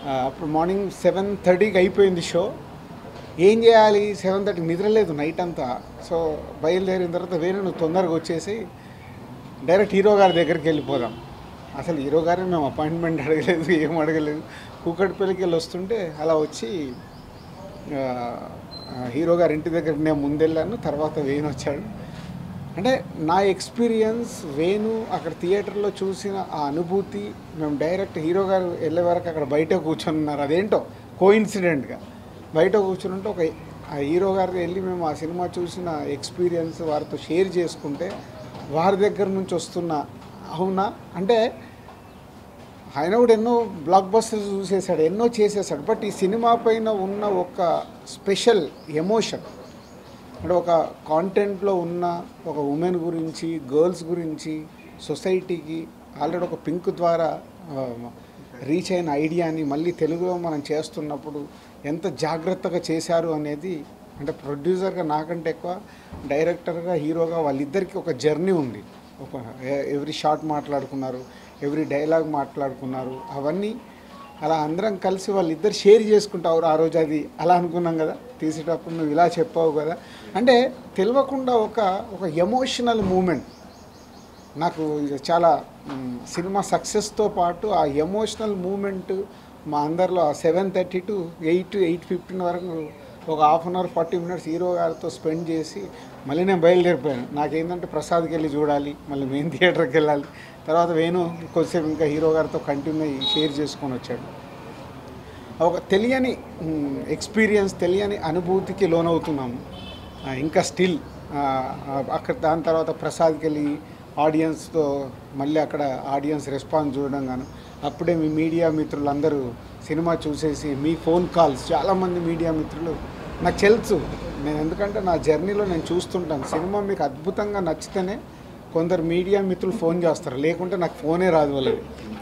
ఆ, అప్పుడు morning seven థర్టీకి అయిపోయింది షో ఏం చేయాలి సెవెన్ థర్టీకి నిద్రలేదు నైట్ అంతా సో బయలుదేరిన తర్వాత వేరే నువ్వు తొందరగా వచ్చేసి డైరెక్ట్ హీరో గారి దగ్గరికి వెళ్ళిపోదాం అసలు హీరో గారిని మేము అపాయింట్మెంట్ అడగలేదు ఏం అడగలేదు కూకట్పల్లికి వెళ్ళి వస్తుంటే అలా వచ్చి ఆ, ఆ, హీరో గారి ఇంటి దగ్గరికి నేను ముందెళ్ళాను తర్వాత వేణు వచ్చాడు అంటే నా ఎక్స్పీరియన్స్ వేణు అక్కడ థియేటర్లో చూసిన ఆ అనుభూతి మేము డైరెక్ట్ హీరో గారు వెళ్ళే వరకు అక్కడ బయట కూర్చొని ఉన్నారు అదేంటో కోఇన్సిడెంట్గా బయట కూర్చుని ఉంటే ఒక ఆ హీరో గారు వెళ్ళి మేము ఆ సినిమా చూసిన ఎక్స్పీరియన్స్ వారితో షేర్ చేసుకుంటే వారి దగ్గర నుంచి వస్తున్న అవునా అంటే ఆయన కూడా ఎన్నో బ్లాక్ బస్టర్స్ చూసేసాడు ఎన్నో చేసేసాడు బట్ ఈ సినిమా పైన ఉన్న ఒక స్పెషల్ ఎమోషన్ అంటే ఒక కాంటెంట్లో ఉన్న ఒక ఉమెన్ గురించి గర్ల్స్ గురించి సొసైటీకి ఆల్రెడీ ఒక పింక్ ద్వారా రీచ్ అయిన ఐడియాని మళ్ళీ తెలుగులో మనం చేస్తున్నప్పుడు ఎంత జాగ్రత్తగా చేశారు అనేది అంటే ప్రొడ్యూసర్గా నాకంటే ఎక్కువ డైరెక్టర్గా హీరోగా వాళ్ళిద్దరికీ ఒక జర్నీ ఉంది ఒక ఎవ్రీ షాట్ మాట్లాడుకున్నారు ఎవ్రీ డైలాగ్ మాట్లాడుకున్నారు అవన్నీ అలా అందరం కలిసి వాళ్ళిద్దరు షేర్ చేసుకుంటారు ఆ రోజు అది అలా అనుకున్నాం కదా తీసేటప్పుడు నువ్వు ఇలా చెప్పావు కదా అంటే తెలియకుండా ఒక ఒక ఎమోషనల్ మూమెంట్ నాకు ఇది చాలా మ్, సినిమా సక్సెస్తో పాటు ఆ ఎమోషనల్ మూమెంట్ మా అందరిలో ఆ seven thirty to eight eight fifteen వరకు ఒక half an hour forty minutes hero గారితో స్పెండ్ చేసి మళ్ళీ నేను బయలుదేరిపోయాను నాకేంటంటే ప్రసాద్కి వెళ్ళి చూడాలి మళ్ళీ మెయిన్ థియేటర్కి వెళ్ళాలి తర్వాత వేణు కొద్దిసేపు ఇంకా హీరో గారితో కంటిన్యూ అయ్యి షేర్ చేసుకొని వచ్చాడు ఒక తెలియని ఎక్స్పీరియన్స్ తెలియని అనుభూతికి లోనవుతున్నాము ఆ, ఇంకా స్టిల్ అక్కడ దాని తర్వాత ప్రసాద్కి వెళ్ళి ఆడియన్స్తో మళ్ళీ అక్కడ ఆడియన్స్ రెస్పాన్స్ చూడడం గాను అప్పుడే మీ మీడియా మిత్రులందరూ సినిమా చూసేసి మీ ఫోన్ కాల్స్ చాలామంది మీడియా మిత్రులు నాకు తెలుసు నేను ఎందుకంటే నా జర్నీలో నేను చూస్తుంటాను సినిమా మీకు అద్భుతంగా నచ్చితేనే కొందరు మీడియా మిత్రులు ఫోన్ చేస్తారు లేకుంటే నాకు ఫోనే రాదు వాళ్ళది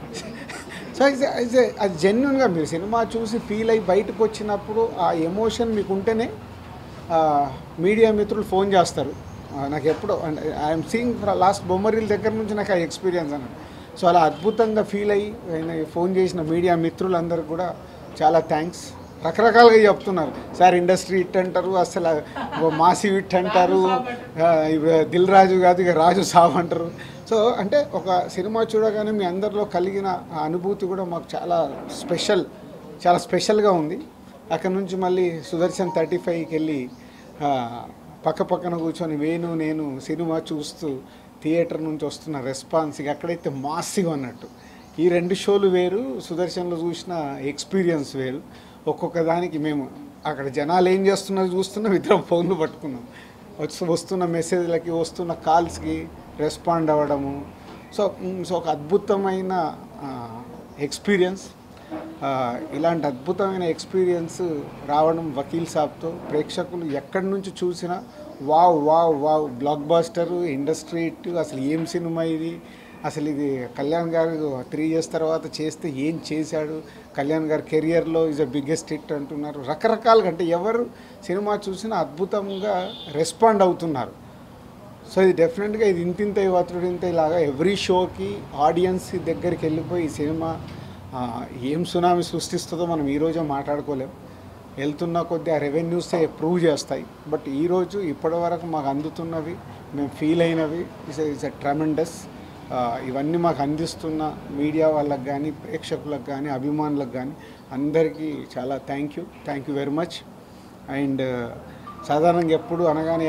సో ఇట్స్ ఇట్స్ అది జెన్యున్గా మీరు సినిమా చూసి ఫీల్ అయ్యి బయటకు వచ్చినప్పుడు ఆ ఎమోషన్ మీకు ఉంటేనే ఆ, మీడియా మిత్రులు ఫోన్ చేస్తారు ఆ, నాకు ఎప్పుడో ఐఎమ్ సీయింగ్ లాస్ట్ బొమ్మరీల దగ్గర నుంచి నాకు ఆ ఎక్స్పీరియన్స్ అన్నది సో అలా అద్భుతంగా ఫీల్ అయ్యి ఆయన ఫోన్ చేసిన మీడియా మిత్రులందరూ కూడా చాలా థ్యాంక్స్ రకరకాలుగా చెప్తున్నారు సార్ ఇండస్ట్రీ ఇట్ అంటారు అసలు ఓ మాసి ఇట్ అంటారు ఆ, ఇవి దిల్ రాజు కాదు ఇక రాజు సాబ్ అంటారు సో అంటే ఒక సినిమా చూడగానే మీ అందరిలో కలిగిన ఆ అనుభూతి కూడా మాకు చాలా స్పెషల్ చాలా స్పెషల్గా ఉంది అక్కడ నుంచి మళ్ళీ సుదర్శన్ థర్టీ ఫైవ్కి వెళ్ళి ఆ, పక్క పక్కన కూర్చొని వేణు నేను సినిమా చూస్తూ థియేటర్ నుంచి వస్తున్న రెస్పాన్స్ ఇక అక్కడైతే మాసివ్ అన్నట్టు ఈ రెండు షోలు వేరు సుదర్శన్లో చూసిన ఎక్స్పీరియన్స్ వేరు ఒక్కొక్క దానికి మేము అక్కడ జనాలు ఏం చేస్తున్నారో చూస్తున్నాం ఇద్దరం ఫోన్లు పట్టుకున్నాం వచ్చి వస్తున్న మెసేజ్లకి వస్తున్న కాల్స్కి రెస్పాండ్ అవ్వడము సో మ్, సో ఒక అద్భుతమైన ఎక్స్పీరియన్స్ ఆ, ఇలాంటి అద్భుతమైన ఎక్స్పీరియన్స్ రావడం వకీల్ సాబ్తో ప్రేక్షకులు ఎక్కడి నుంచి చూసినా wow wow wow blockbuster industry hit అసలు ఏం సినిమా ఇది అసలు ఇది కళ్యాణ్ గారు త్రీ ఇయర్స్ తర్వాత చేస్తే ఏం చేశాడు కళ్యాణ్ గారి కెరియర్లో ఈజ్ అ బిగ్గెస్ట్ హిట్ అంటున్నారు రకరకాలుగా అంటే ఎవరు సినిమా చూసినా అద్భుతంగా రెస్పాండ్ అవుతున్నారు సో ఇది డెఫినెట్గా ఇది ఇంతింత వత్రుడు ఇంత ఇలాగా ఎవ్రీ షోకి ఆడియన్స్ దగ్గరికి వెళ్ళిపోయి ఈ సినిమా ఆ, ఏం సునామీ సృష్టిస్తుందో మనం ఈరోజే మాట్లాడుకోలేం వెళ్తున్న కొద్దీ ఆ రెవెన్యూసే ప్రూవ్ చేస్తాయి బట్ ఈరోజు ఇప్పటివరకు మాకు అందుతున్నవి మేము ఫీల్ అయినవి ఇస్ ఇస్ ఎ ట్రమెండస్ ఇవన్నీ మాకు అందిస్తున్న మీడియా వాళ్ళకి కానీ ప్రేక్షకులకు కానీ అభిమానులకు కానీ అందరికీ చాలా thank you thank you very much and సాధారణంగా ఎప్పుడు అనగానే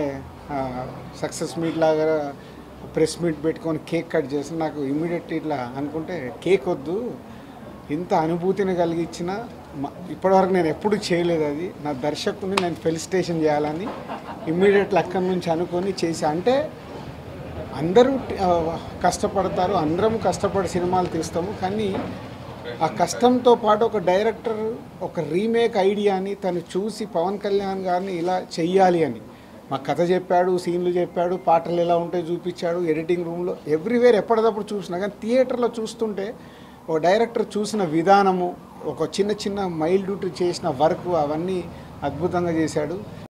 సక్సెస్ మీట్ లాగా ప్రెస్ మీట్ పెట్టుకొని కేక్ కట్ చేసి నాకు ఇమ్మీడియట్ ఇట్లా అనుకుంటే కేక్ వద్దు ఇంత అనుభూతిని కలిగించిన మ- ఇప్పటివరకు నేను ఎప్పుడు చేయలేదు అది నా దర్శకుని నేను ఫెలిసిటేషన్ చేయాలని ఇమ్మీడియట్లీ అక్కడి నుంచి అనుకొని చేసి అంటే అందరూ ఆ, కష్టపడతారు అందరం కష్టపడి సినిమాలు తీస్తాము కానీ ఆ కష్టంతో పాటు ఒక డైరెక్టర్ ఒక రీమేక్ ఐడియాని తను చూసి పవన్ కళ్యాణ్ గారిని ఇలా చెయ్యాలి అని మా కథ చెప్పాడు సీన్లు చెప్పాడు పాటలు ఎలా ఉంటాయో చూపించాడు ఎడిటింగ్ రూమ్లో ఎవ్రీవేర్ ఎప్పటికప్పుడు చూసినా కానీ థియేటర్లో చూస్తుంటే ఒక డైరెక్టర్ చూసిన విధానము ఒక చిన్న చిన్న మైల్డ్ చేసిన వర్క్ అవన్నీ అద్భుతంగా చేశాడు